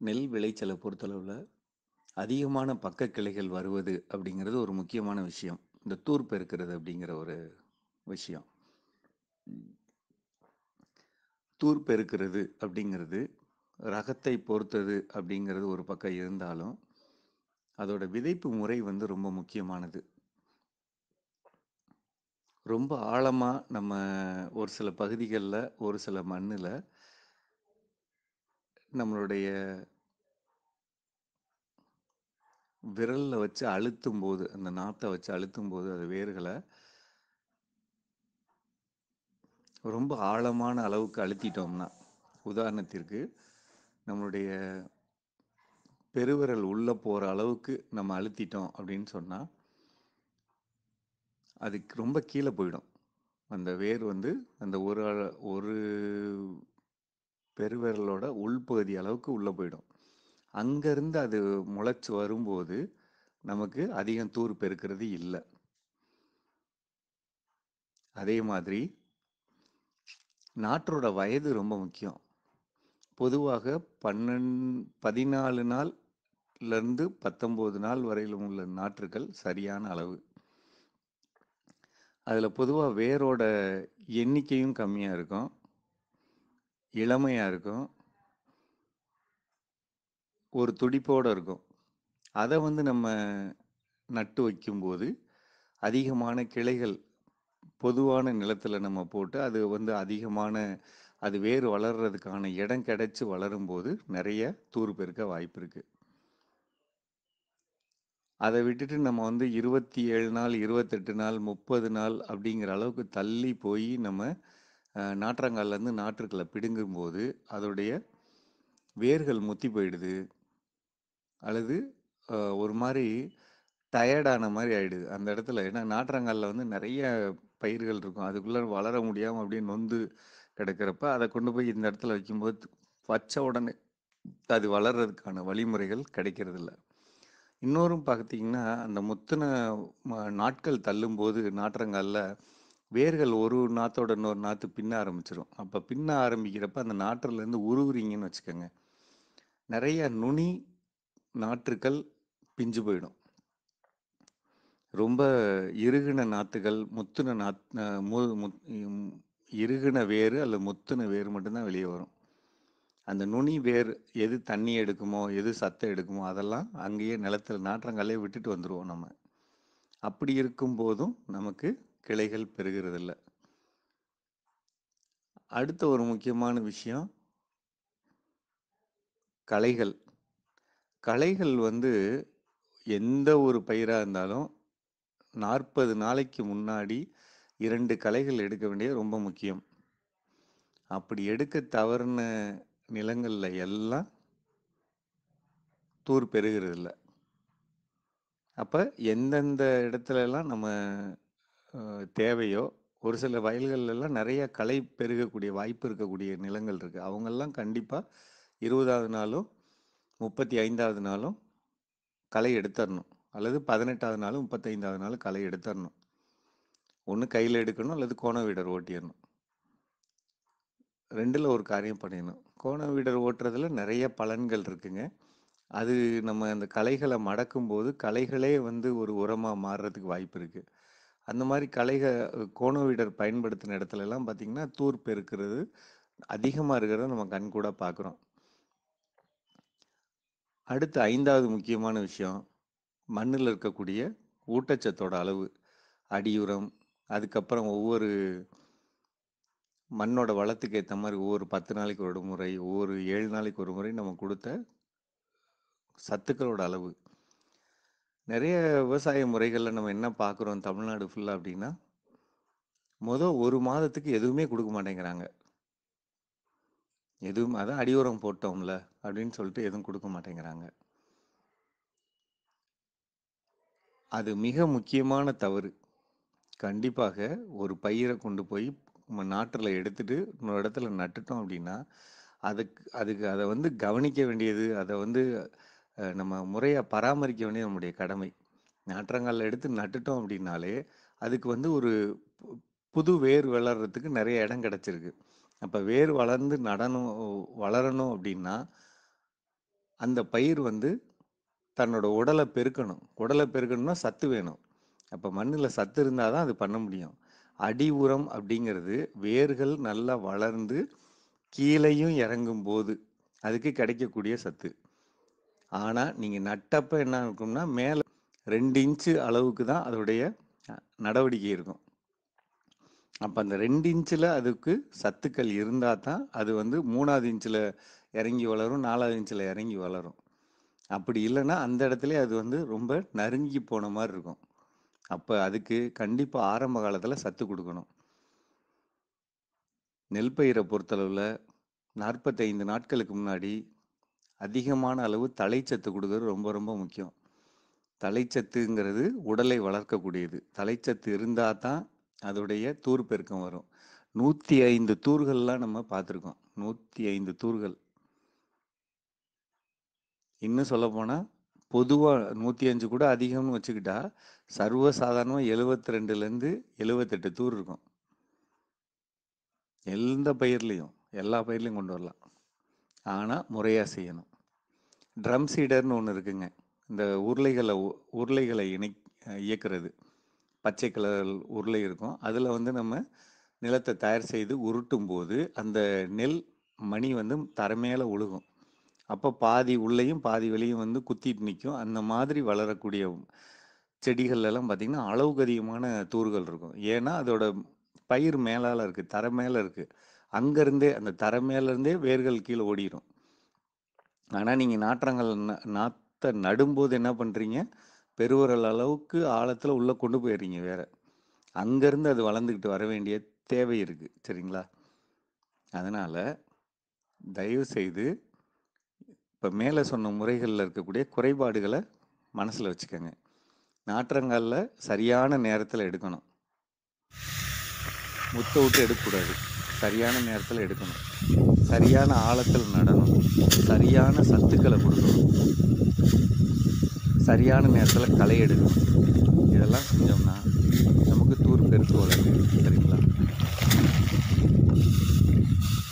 நெல் விளைச்சலை பொறுத்தளவில் அதிகமான பக்க கிளைகள் வருவது அப்படிங்கிறது ஒரு முக்கியமான விஷயம் இந்த தூர் பெருக்கிறது அப்படிங்கிற ஒரு விஷயம் தூர் பெருக்கிறது அப்படிங்கிறது ரகத்தை பொறுத்தது அப்படிங்கிறது ஒரு பக்கம் இருந்தாலும் அதோட விதைப்பு முறை வந்து ரொம்ப முக்கியமானது ரொம்ப ஆழமாக நம்ம ஒரு சில பகுதிகளில் ஒரு சில மண்ணில் நம்மளுடைய விரலில் வச்சு அழுத்தும் போது அந்த நாத்தை வச்சு அழுத்தும் போது அது வேர்களை ரொம்ப ஆழமான அளவுக்கு அழுத்திட்டோம்னா உதாரணத்திற்கு நம்மளுடைய பெருவிரல் உள்ளே போகிற அளவுக்கு நம்ம அழுத்திட்டோம் அப்படின்னு சொன்னால் அதுக்கு ரொம்ப கீழே போயிடும் அந்த வேர் வந்து அந்த ஒரு அள- ஒரு பெருவிரலோட உள்பகுதி அளவுக்கு உள்ளே போயிடும் அங்கேருந்து அது முளைச்சி வரும்போது நமக்கு அதிகம் தூர் பெருக்கிறது இல்லை அதே மாதிரி நாற்றோட வயது ரொம்ப முக்கியம் பொதுவாக பன்னெண் பதினாலு நாள்லேருந்து பத்தொம்போது நாள் வரையிலும் உள்ள நாற்றுகள் சரியான அளவு அதில் பொதுவாக வேரோட எண்ணிக்கையும் கம்மியாக இருக்கும் இளமையாக இருக்கும் ஒரு துடிப்போடு இருக்கும் அதை வந்து நம்ம நட்டு வைக்கும்போது அதிகமான கிளைகள் பொதுவான நிலத்தில் நம்ம போட்டு அது வந்து அதிகமான அது வேர் வளர்றதுக்கான இடம் கிடைச்சி வளரும்போது நிறைய தூர் பெருக்க வாய்ப்பு இருக்குது அதை விட்டுட்டு நம்ம வந்து இருபத்தி ஏழு நாள் இருபத்தெட்டு நாள் முப்பது நாள் அப்படிங்கிற அளவுக்கு தள்ளி போய் நம்ம அஹ், நாற்றங்கால்லேருந்து நாற்றுக்களை பிடுங்கும்போது அதோடைய வேர்கள் முத்தி போயிடுது அல்லது அஹ், ஒரு மாதிரி டயர்டான மாதிரி ஆயிடுது அந்த இடத்துல ஏன்னா நாற்றங்காலில் வந்து நிறைய பயிர்கள் இருக்கும் அதுக்குள்ளே வளர முடியாமல் அப்படியே நொந்து கிடக்கிறப்ப அதை கொண்டு போய் இந்த இடத்துல வைக்கும்போது வச்ச உடனே அது வளர்றதுக்கான வழிமுறைகள் கிடைக்கிறதில்ல இன்னொரும் பார்த்தீங்கன்னா அந்த முத்தின ம- நாட்கள் தள்ளும்போது நாற்றங்காலில் வேர்கள் ஒரு நாத்தோட இன்னொரு நாற்று பின்ன ஆரம்பிச்சிடும் அப்போ பின்ன ஆரம்பிக்கிறப்ப அந்த நாற்றுலேருந்து உருவுறீங்கன்னு வச்சுக்கோங்க நிறைய நுனி நாற்றுக்கள் பிஞ்சு போயிடும் ரொம்ப இறுகின நாற்றுகள் முத்துன நாத் அஹ் மு- முத்- இம், இறுகின வேறு அல்லது முத்துன வேறு மட்டும்தான் வெளியே வரும் அந்த நுனி வேர் எது தண்ணி எடுக்குமோ எது சத்தை எடுக்குமோ அதெல்லாம் அங்கேயே நிலத்துல நாற்றங்காலே விட்டுட்டு வந்துடுவோம் நம்ம அப்படி இருக்கும் போதும் நமக்கு கிளைகள் பெருகிறதில்ல அடுத்த ஒரு முக்கியமான விஷயம் களைகள் களைகள் வந்து எந்த ஒரு பயிராக இருந்தாலும் நாற்பது நாளைக்கு முன்னாடி இரண்டு களைகள் எடுக்க வேண்டியது ரொம்ப முக்கியம் அப்படி எடுக்க தவறின நிலங்கள்ல எல்லாம் தூர் பெருகிறது இல்ல அப்போ எந்தெந்த இடத்துல எல்லாம் நம்ம அஹ், தேவையோ ஒரு சில வயல்கள்ல எல்லாம் நிறைய களை பெருகக்கூடிய வாய்ப்பு இருக்கக்கூடிய நிலங்கள் இருக்கு அவங்கெல்லாம் கண்டிப்பாக இருபதாவது நாளும் முப்பத்தி ஐந்தாவது நாளும் களை எடுத்துடணும் அல்லது பதினெட்டாவது நாளும் முப்பத்தைந்தாவது நாளும் களை எடுத்துடணும் ஒன்று கையில் எடுக்கணும் அல்லது கோண வீடர் ஓட்டிடணும் ரெண்டில் ஒரு காரியம் பண்ணிடணும் கோண வீடர் ஓட்டுறதுல நிறைய பலன்கள் இருக்குங்க அது நம்ம அந்த களைகளை மடக்கும் போது களைகளே வந்து ஒரு உரமாக மாறுறதுக்கு வாய்ப்பு இருக்குது அந்த மாதிரி களைக கோண வீடர் பயன்படுத்தின இடத்துல எல்லாம் பார்த்தீங்கன்னா தூர் பெருக்கிறது அதிகமாக இருக்கிறத நம்ம கண் கூட பார்க்குறோம் அடுத்து ஐந்தாவது முக்கியமான விஷயம் மண்ணில் இருக்கக்கூடிய ஊட்டச்சத்தோட அளவு அடியுரம் அதுக்கப்புறம் ஒவ்வொரு மண்ணோட வளத்துக்கு ஏற்ற மாதிரி ஒவ்வொரு பத்து நாளைக்கு ஒரு முறை ஒவ்வொரு ஏழு நாளைக்கு ஒரு முறை நம்ம கொடுத்த சத்துக்களோட அளவு நிறைய விவசாய முறைகளில் நம்ம என்ன பார்க்குறோம் தமிழ்நாடு ஃபுல்லாக அப்படின்னா மொதல் ஒரு மாதத்துக்கு எதுவுமே கொடுக்க மாட்டேங்கிறாங்க எதுவும் அதான் அடியுரம் போட்டோம்ல அப்படின்னு சொல்லிட்டு எதுவும் கொடுக்க மாட்டேங்கிறாங்க அது மிக முக்கியமான தவறு கண்டிப்பாக ஒரு பயிரை கொண்டு போய் நம்ம நாட்டில் எடுத்துட்டு இன்னொரு இடத்துல நட்டுட்டோம் அப்படின்னா அதுக்கு அதுக்கு அதை வந்து கவனிக்க வேண்டியது அதை வந்து அஹ், நம்ம முறையாக பராமரிக்க வேண்டியது நம்முடைய கடமை நாற்றங்காலில் எடுத்து நட்டுட்டோம் அப்படின்னாலே அதுக்கு வந்து ஒரு பு- புது வேர் வளர்றதுக்கு நிறைய இடம் கிடச்சிருக்கு அப்போ வேர் வளர்ந்து நடணும் வளரணும் அப்படின்னா அந்த பயிர் வந்து தன்னோட உடலை பெருக்கணும் உடலை பெருக்கணும்னா சத்து வேணும் அப்போ மண்ணில் சத்து இருந்தால் தான் அது பண்ண முடியும் அடி உரம் அப்படிங்கிறது வேர்கள் நல்லா வளர்ந்து கீழேயும் இறங்கும் போது அதுக்கு கிடைக்கக்கூடிய சத்து ஆனால் நீங்கள் நட்டப்ப என்ன இருக்கும்னா மேலே ரெண்டு இன்ச்சு அளவுக்கு தான் அதோடைய அஹ், நடவடிக்கை இருக்கும் அப்போ அந்த ரெண்டு இன்ச்சில் அதுக்கு சத்துக்கள் இருந்தால் தான் அது வந்து மூணாவது இன்ச்சில் இறங்கி வளரும் நாலாவது இன்ச்சில் இறங்கி வளரும் அப்படி இல்லைன்னா அந்த இடத்துல அது வந்து ரொம்ப நறுங்கி போன மாதிரி இருக்கும் அப்போ அதுக்கு கண்டிப்பாக ஆரம்ப காலத்தில் சத்து கொடுக்கணும் நெல் பயிரை பொறுத்தளவில் நாற்பத்தைந்து நாட்களுக்கு முன்னாடி அதிகமான அளவு தலைச்சத்து கொடுக்கறது ரொம்ப ரொம்ப முக்கியம் தலைச்சத்துங்கிறது உடலை வளர்க்கக்கூடியது தலைச்சத்து இருந்தால் தான் அதோடைய தூர் பெருக்கம் வரும் நூற்றி ஐந்து தூர்கள்லாம் நம்ம பார்த்துருக்கோம் நூற்றி ஐந்து தூர்கள் இன்னும் சொல்லப்போனால் பொதுவாக நூற்றி அஞ்சு கூட அதிகம்னு வச்சுக்கிட்டா சர்வசாதாரணமாக எழுபத்தி ரெண்டுலேருந்து எழுபத்தெட்டு தூர் இருக்கும் எந்த பயிர்லேயும் எல்லா பயிர்லையும் கொண்டு வரலாம் ஆனால் முறையாக செய்யணும் ட்ரம் சீடர்னு ஒன்று இருக்குங்க இந்த உருளைகளை உ- உருளைகளை இணை இயக்குறது பச்சை கலர் உருளை இருக்கும் அதில் வந்து நம்ம நிலத்தை தயார் செய்து உருட்டும் போது அந்த நெல் மணி வந்து தரமேல உழுகும் அப்போ பாதி உள்ளேயும் பாதி வெளியும் வந்து குத்திட்டு நிற்கும் அந்த மாதிரி வளரக்கூடிய செடிகள் எல்லாம் பார்த்திங்கன்னா அளவுக்கு அதிகமான தூர்கள் இருக்கும் ஏன்னா அதோட பயிர் மேலால் இருக்குது தரை மேலே இருக்குது அங்கேருந்தே அந்த தரை மேலேருந்தே வேர்கள் கீழே ஓடிடும் ஆனால் நீங்கள் நாற்றங்கள் ந- நாத்தை நடும்போது என்ன பண்ணுறீங்க பெருவரல் அளவுக்கு ஆழத்தில் உள்ளே கொண்டு போயிடுறீங்க வேற அங்கேருந்து அது வளர்ந்துக்கிட்டு வர வேண்டிய தேவை இருக்குது சரிங்களா அதனால் தயவு செய்து இப்போ மேலே சொன்ன முறைகளில் இருக்கக்கூடிய குறைபாடுகளை மனசில் வச்சுக்கோங்க நாற்றங்காலில் சரியான நேரத்தில் எடுக்கணும் முத்த விட்டு எடுக்கக்கூடாது சரியான நேரத்தில் எடுக்கணும் சரியான ஆழத்தில் நடணும் சரியான சத்துக்களை கொடுக்கணும் சரியான நேரத்தில் களை எடுக்கணும் இதெல்லாம் செஞ்சோம்னா நமக்கு தூர் பெருக்கு வளருது சரிங்களா